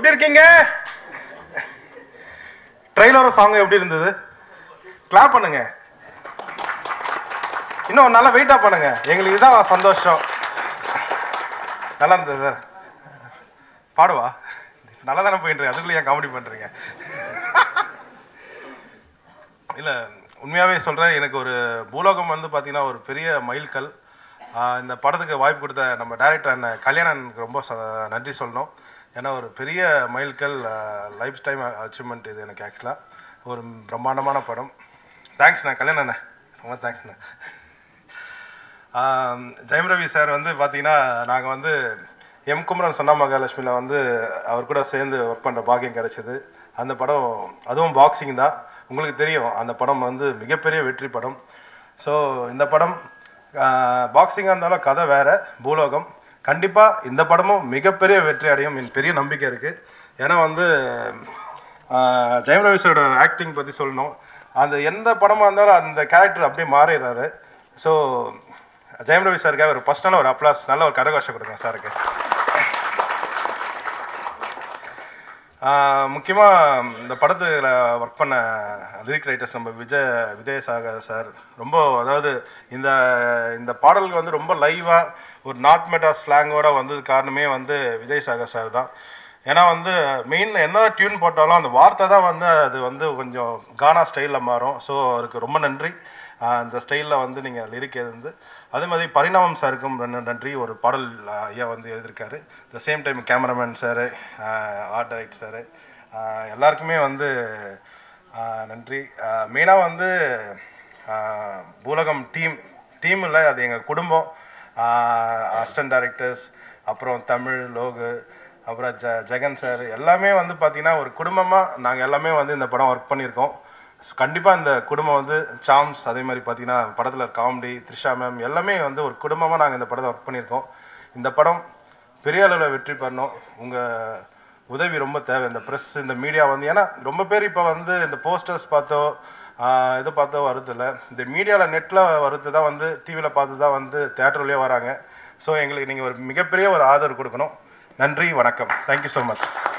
எப்படி இருக்கீங்க trailer song எப்படி இருந்தது கிளாப் பண்ணுங்க இன்னும் நல்லா வெயிட்டா பண்ணுங்க எங்களுக்கு இதுதான் சந்தோஷம் நல்லா இருந்தது சார் பாடுவா நல்லா தானே போயிட்டு இருக்கு. அதுக்குள்ள ஏன் காமெடி பண்றீங்க இல்ல உண்மையாவே சொல்றேன் எனக்கு ஒரு பூலோகம் வந்து பாத்தீங்கன்னா ஒரு பெரிய மைல்கல் ஆஹ் இந்த படத்துக்கு வாய்ப்பு கொடுத்த நம்ம டைரக்டர் அண்ணன் கல்யாணனுக்கு ரொம்ப ச- நன்றி சொல்லணும் ஏன்னா ஒரு பெரிய மைல்கல் லைஃப் டைம் அச்சீவ்மெண்ட் இது எனக்கு ஆக்சுவலாக ஒரு பிரம்மாண்டமான படம் தேங்க்ஸ்ண்ணா கல்யாணம் அண்ணா ரொம்ப தேங்க்ஸ்ண்ணா ஆம், ஜெயம் ரவி சார் வந்து பார்த்தீங்கன்னா நாங்கள் வந்து எம் குமரன் சொன்னா மகாலட்சுமியில் வந்து அவர் கூட சேர்ந்து ஒர்க் பண்ணுற பாக்கியம் கிடைச்சது அந்த படம் அதுவும் பாக்ஸிங் தான் உங்களுக்கு தெரியும் அந்த படம் வந்து மிகப்பெரிய வெற்றி படம் ஸோ இந்த படம் பாக்ஸிங்காக இருந்தாலும் கதை வேற பூலோகம் கண்டிப்பாக இந்த படமும் மிகப்பெரிய வெற்றி அடையும் என் பெரிய நம்பிக்கை இருக்குது ஏன்னா வந்து ஆஹ், ஜெயம் ரவி சாரோட ஆக்டிங் பற்றி சொல்லணும் அந்த எந்த படமாக இருந்தாலும் அந்த கேரக்டர் அப்படியே மாறிடுறாரு ஸோ ஜெயம் ரவி சாருக்காக ஒரு ஃபர்ஸ்டான ஒரு அப்ளாஸ் நல்ல ஒரு கரகோஷம் கொடுங்க சாருக்கு முக்கியமாக இந்த படத்தில் ஒர்க் பண்ண லிரிக் ரைட்டர்ஸ் நம்ம விஜய் விஜயசாகர் சார் ரொம்ப அதாவது இந்த இந்த பாடலுக்கு வந்து ரொம்ப லைவாக ஒரு நார்த் மெட்டா ஸ்லாங்கோட வந்தது காரணமே வந்து விஜயசாகர் சார் தான் ஏன்னா வந்து மெயின் என்ன டியூன் போட்டாலும் அந்த வார்த்தை தான் வந்து அது வந்து கொஞ்சம் கானா ஸ்டைலில் மாறும் ஸோ அதுக்கு ரொம்ப நன்றி ஆஹ் இந்த ஸ்டைலில் வந்து நீங்கள் லிரிக் எழுந்து அதே மாதிரி பரிணாமம் சாருக்கும் ரெண்டு நன்றி ஒரு பாடல் ஆஹ் ஐயா வந்து எழுதியிருக்காரு the same time cameraman sir art direct sir எல்லாருக்குமே வந்து ஆஹ் நன்றி மெயினாக வந்து ஆஹ் பூலகம் டீம் டீம் இல்லை அது எங்கள் குடும்பம் அசிஸ்டன்ட் டைரக்டர்ஸ் அப்புறம் தமிழ் லோகு அப்புறம் ஜ ஜெகன் சார் எல்லாமே வந்து பார்த்தீங்கன்னா ஒரு குடும்பமாக நாங்கள் எல்லாமே வந்து இந்த படம் ஒர்க் பண்ணியிருக்கோம் ஸோ கண்டிப்பாக இந்த குடும்பம் வந்து சாம்ஸ் அதே மாதிரி பார்த்தீங்கன்னா படத்தில் காமெடி த்ரிஷா மேம் எல்லாமே வந்து ஒரு குடும்பமாக நாங்கள் இந்த படத்தை ஒர்க் பண்ணியிருக்கோம் இந்த படம் பெரிய அளவில் வெற்றி பண்ணோம் உங்கள் உதவி ரொம்ப தேவை இந்த ப்ரெஸ் இந்த மீடியா வந்து ஏன்னா ரொம்ப பேர் இப்போ வந்து இந்த போஸ்டர்ஸ் பார்த்தோ ஆஹ் இது பார்த்தோ வருதில்ல இந்த மீடியாவில் நெட்டில் வருது தான் வந்து டிவியில் பார்த்து தான் வந்து தேட்டர்லேயே வராங்க ஸோ எங்களுக்கு நீங்கள் ஒரு மிகப்பெரிய ஒரு ஆதரவு கொடுக்கணும் நன்றி வணக்கம் தேங்க்யூ ஸோ மச்